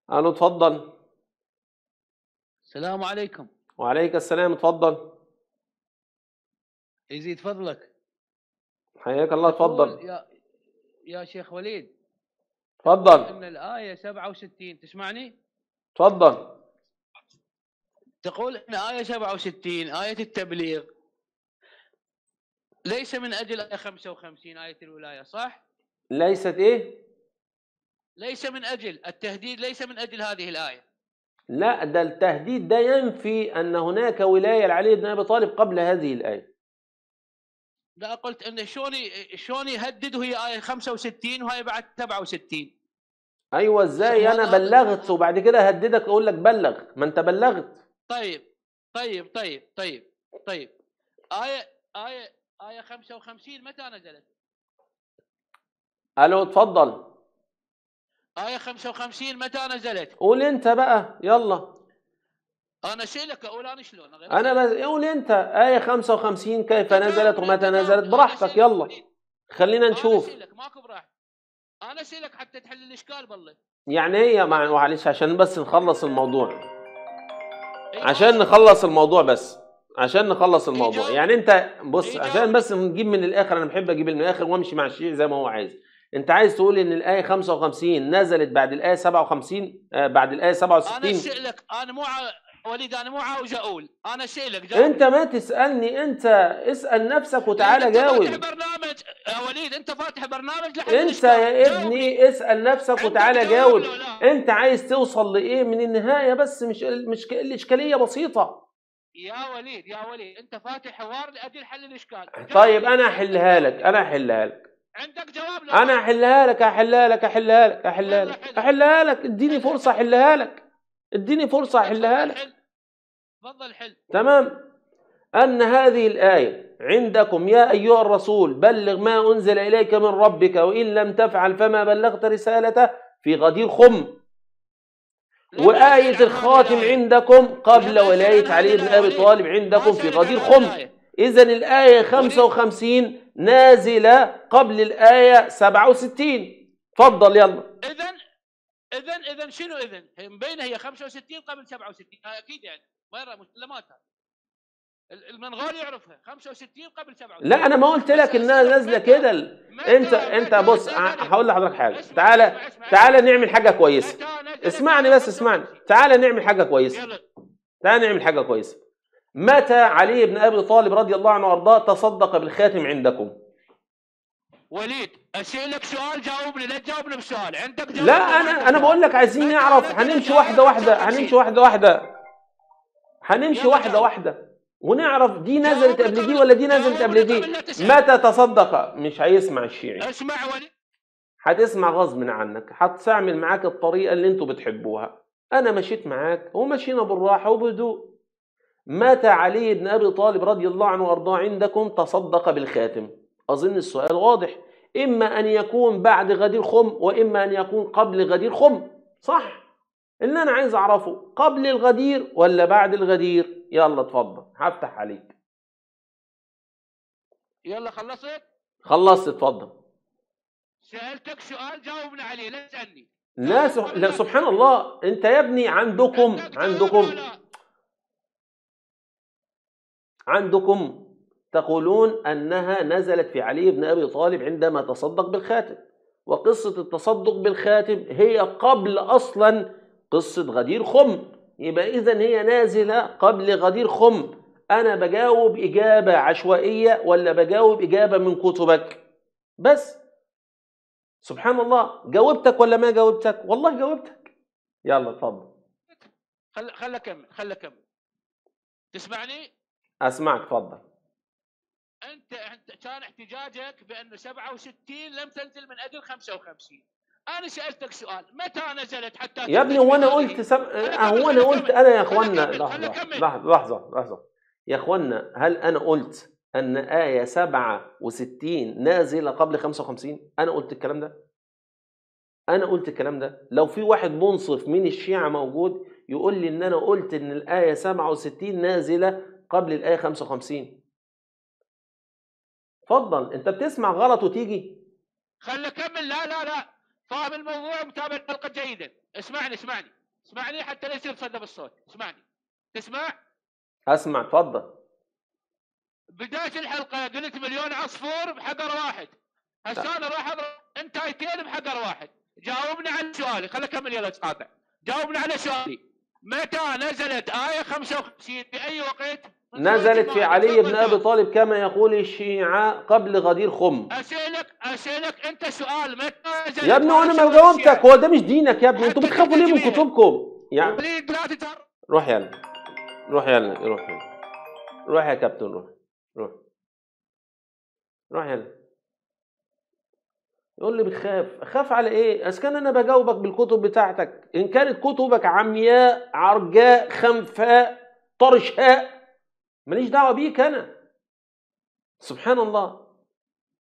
الو اتفضل السلام عليكم وعليك السلام اتفضل يزيد فضلك حياك الله اتفضل أقول يا يا شيخ وليد اتفضل ان الايه 67 تسمعني اتفضل تقول ان ايه 67 ايه التبليغ ليس من اجل ايه 55 ايه الولايه صح ليست ايه ليس من اجل التهديد ليس من اجل هذه الايه لا ده التهديد ده ينفي ان هناك ولايه لعلي بن ابي طالب قبل هذه الايه لا قلت ان شلون ي- شلون يهدد وهي ايه 65 وهي بعد 67 ايوه ازاي انا هذا- بلغت وبعد كده هددك اقول لك بلغ ما انت بلغت طيب طيب طيب طيب طيب ايه ايه ايه 55 متى نزلت؟ الو اتفضل ايه 55 متى نزلت؟ قول انت بقى يلا انا اسالك اقول انا شلون غير انا بس قول انت ايه 55 كيف نزلت ومتى نزلت براحتك يلا خلينا نشوف انا اسالك ماكو براحتك انا اسالك حتى تحل الاشكال بالله يعني هي مع- معلش عشان بس نخلص الموضوع إيه عشان نخلص الموضوع بس عشان نخلص الموضوع إجابة. يعني انت بص إجابة. عشان بس نجيب من الاخر انا بحب اجيب من الاخر وامشي مع الشيء زي ما هو عايز انت عايز تقول ان الايه 55 نزلت بعد الايه 57 آه بعد الايه انا 67 اسالك انا مو ع... وليد انا مو عاوز اقول انا اسالك جاوب انت ما تسالني انت اسال نفسك وتعالى أنت جاوب فاتح برنامج يا وليد انت فاتح برنامج لحد انت الإشكال. يا جاوبني. ابني اسال نفسك عندك وتعالى جواب جاوب ولا لا؟ انت عايز توصل لايه من النهايه بس مش مش الاشكاليه بسيطه يا وليد يا وليد انت فاتح حوار لاجل حل الاشكال طيب جاوبني. انا احلها لك انا احلها لك عندك جواب لا انا احلها لك احلها لك احلها لك احلها لك احلها لك اديني فرصه احلها لك اديني فرصه احلها لك حل. تفضل حل تمام ان هذه الايه عندكم يا ايها الرسول بلغ ما انزل اليك من ربك وان لم تفعل فما بلغت رسالته في غدير خم لما وآية يسأل عن الخاتم الآية. عندكم قبل لما يسأل ولاية عن علي بن الآية أبي وليد. طالب ما عندكم في سألك غدير عن خم الآية. إذا الآية 55 نازلة قبل الآية 67 تفضل يلا اذا اذا اذا شنو اذا؟ هي مبينه هي 65 قبل 67 هاي اكيد يعني غير مسلماتها ال- المنغول يعرفها 65 قبل 67 لا أنا ما قلت لك إنها نازلة كده ال- متى- أنت أنت متى بص نزلت؟ ه- هقول لحضرتك حاجة اسمع- تعالى اسمع- اسمع- تعالى نعمل حاجة كويسة متى نزلت اسمعني آية بس اسمعني 55؟ تعالى نعمل حاجة كويسة يلا تعالى نعمل حاجة كويسة متى علي بن أبي طالب رضي الله عنه وأرضاه تصدق بالخاتم عندكم وليد اسالك سؤال جاوبني لا تجاوبني بسؤال عندك جواب لا ولا انا عندك انا بقول جواب؟ لك عايزين متى نعرف نزلت هنمشي آية واحده واحده 55؟ هنمشي واحده واحده هنمشي يلا واحده جاوب. واحده ونعرف دي نزلت جاوبني قبل دي قبل- ولا دي نزلت جاوبني قبل دي قبل لا تسأل. متى تصدق مش هيسمع الشيعي اسمع وليد هتسمع غصب عنك هتستعمل معاك الطريقه اللي انتوا بتحبوها انا مشيت معاك ومشينا بالراحه وبهدوء متى علي بن ابي طالب رضي الله عنه وارضاه عندكم تصدق بالخاتم اظن السؤال واضح اما ان يكون بعد غدير خم واما ان يكون قبل غدير خم صح اللي انا عايز اعرفه قبل الغدير ولا بعد الغدير يلا اتفضل هفتح عليك يلا خلصت خلصت اتفضل سالتك سؤال جاوبني عليه لا تسالني لا, سح... لا سبحان الله انت يا ابني عندكم عندك جواب عندكم ولا لا؟ عندكم تقولون انها نزلت في علي بن ابي طالب عندما تصدق بالخاتم وقصه التصدق بالخاتم هي قبل اصلا قصه غدير خم يبقى اذا هي نازله قبل غدير خم انا بجاوب اجابه عشوائيه ولا بجاوب اجابه من كتبك بس سبحان الله جاوبتك ولا ما جاوبتك والله جاوبتك يلا اتفضل خل خل اكمل خل اكمل تسمعني؟ اسمعك اتفضل انت انت كان احتجاجك بان 67 لم تنزل من اجل 55 انا سالتك سؤال متى نزلت حتى يا ابني تنتج هو انا بهذه؟ قلت سب... خلنا هو أكمل، انا خلنا قلت أكمل. انا يا خلنا اخوانا أكمل، لحظه خلنا أكمل. لحظه لحظه لحظه يا اخوانا هل انا قلت ان آية 67 نازلة قبل 55 انا قلت الكلام ده انا قلت الكلام ده لو في واحد منصف من الشيعة موجود يقول لي ان انا قلت ان الآية 67 نازلة قبل الآية 55 اتفضل انت بتسمع غلط وتيجي خل اكمل لا لا لا فاهم الموضوع ومتابع الحلقه جيدا اسمعني اسمعني اسمعني حتى لا يصير صدى بالصوت اسمعني تسمع اسمع اتفضل بدايه الحلقه قلت مليون عصفور بحجر واحد هسه انا راح اضرب انتايتين بحجر واحد جاوبني على سؤالي خليك اكمل يلا تقاطع جاوبني على سؤالي متى نزلت آية 55 في أي وقت؟ من سورة نزلت في المائدة. علي بن تفضل ابي جاوب. طالب كما يقول الشيعة قبل غدير خم أسألك أسألك أنت سؤال متى نزلت يا ابني وانا وأنا ما شغال جاوبتك الشيعة؟ هو ده مش دينك يا ابني انتوا حتى بتخافوا ليه من التجميل. كتبكم يعني وليد لا تتهرب روح يلا روح يلا روح يلا روح يا كابتن روح روح روح يلا يقول لي بتخاف اخاف على ايه اذا كان انا بجاوبك بالكتب بتاعتك ان كانت كتبك عمياء عرجاء خنفاء طرشاء ماليش دعوه بيك انا سبحان الله